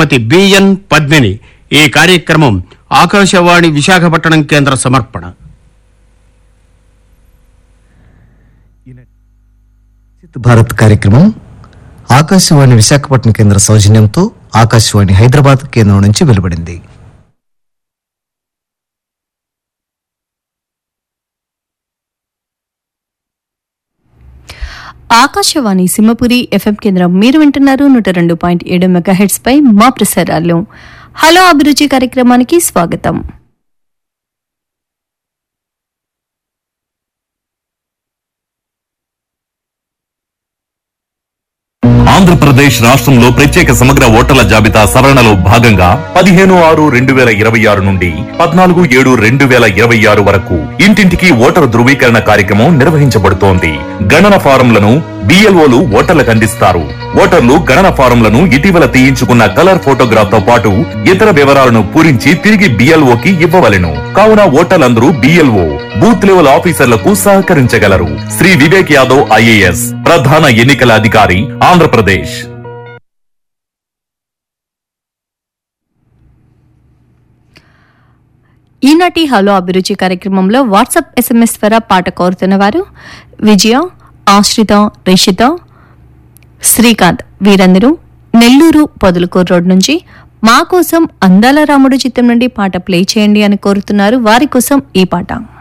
శ్రీమతి B N Padmini ఈ కార్యక్రమం ఆకాశవాణి విశాఖపట్నం కేంద్ర సమర్పణ వికసిత్ భారత్ కార్యక్రమం ఆకాశవాణి విశాఖపట్నం కేంద్ర సౌజన్యంతో ఆకాశవాణి హైదరాబాద్ కేంద్రం నుంచి వెలువడింది ఆకాశవాణి సింహపురి ఎఫ్ఎం కేంద్రం మీరు వింటున్నారు నూట రెండు పాయింట్ ఏడు మెగాహెడ్స్ పై మా ప్రసారాలు హలో అభిరుచి కార్యక్రమానికి స్వాగతం ఆంధ్రప్రదేశ్ రాష్ట్రంలో ప్రత్యేక సమగ్ర ఓటర్ల జాబితా సవరణలో భాగంగా పదిహేను ఆరు రెండు వేల ఇరవై ఆరు నుండి పద్నాలుగు ఏడు రెండు వేల ఇరవై ఆరు వరకు ఇంటింటికి ఓటరు ధృవీకరణ కార్యక్రమం నిర్వహించబడుతోంది గణన ఫారంలను బిఎల్ఓలు ఓటర్లకు అందిస్తారు ఓటర్లు గణన ఫారంలను ఇటీవల తీయించుకున్న కలర్ ఫోటోగ్రాఫ్ తో పాటు ఇతర వివరాలను పూరించి తిరిగి బిఎల్ఓకి ఇవ్వవలెను కావున ఓటర్లందరూ బిఎల్ఓ బూత్ లెవెల్ ఆఫీసర్లకు సహకరించగలరు శ్రీ వివేక్ యాదవ్ ఐఏఎస్ ప్రధాన ఎన్నికల అధికారి ఆంధ్రప్రదేశ్ ఈనాటి హలో అభిరుచి కార్యక్రమంలో వాట్సాప్ ఎస్ఎంఎస్ ద్వారా పాట కోరుతున్న వారు విజయ ఆశ్రిత రిషిత శ్రీకాంత్ వీరందరూ నెల్లూరు పొదలకూరు రోడ్ నుంచి మా కోసం అందాల రాముడు చిత్రం నుండి పాట ప్లే చేయండి అని కోరుతున్నారు వారి కోసం ఈ పాట